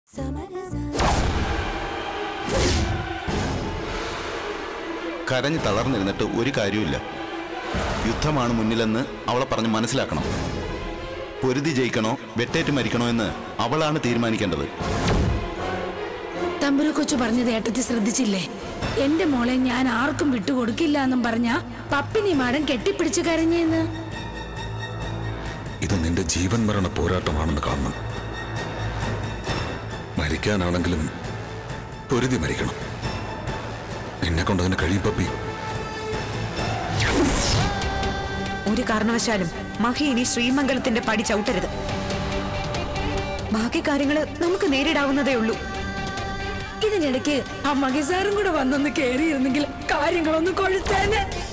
കരഞ്ഞ് തളർന്നിരുന്നിട്ട് ഒരു കാര്യമില്ല യുദ്ധമാണ് മുന്നിലെന്ന് അവളെ പറഞ്ഞ് മനസ്സിലാക്കണം പൊരുതി ജയിക്കണോ വെട്ടേറ്റ് മരിക്കണോ എന്ന് അവളാണ് തീരുമാനിക്കേണ്ടത് തമ്പുരു കൊച്ചു പറഞ്ഞത് ഏട്ടത്തി ശ്രദ്ധിച്ചില്ലേ എന്റെ മോളെ ഞാൻ ആർക്കും വിട്ടുകൊടുക്കില്ല എന്നും പറഞ്ഞ പപ്പിനി മാടൻ കെട്ടിപ്പിടിച്ചു കരഞ്ഞേന്ന് ഇത് നിന്റെ ജീവൻ മരണ പോരാട്ടമാണെന്ന് കാണണം മരിക്കാനാണെങ്കിലും പൊരുതി മരിക്കണം നിന്നെ കൊണ്ടതിന് കഴിയും പപ്പി ഒരു കാരണവശാലും മഹി ഇനി ശ്രീമംഗലത്തിന്റെ പടി ചവിട്ടരുത് ബാക്കി കാര്യങ്ങള് നമുക്ക് നേരിടാവുന്നതേ ഉള്ളൂ ഇതിനിടയ്ക്ക് ആ മകസാറും കൂടെ വന്നൊന്ന് കേറിയിരുന്നെങ്കിൽ കാര്യങ്ങളൊന്നും കൊഴുത്തേനെ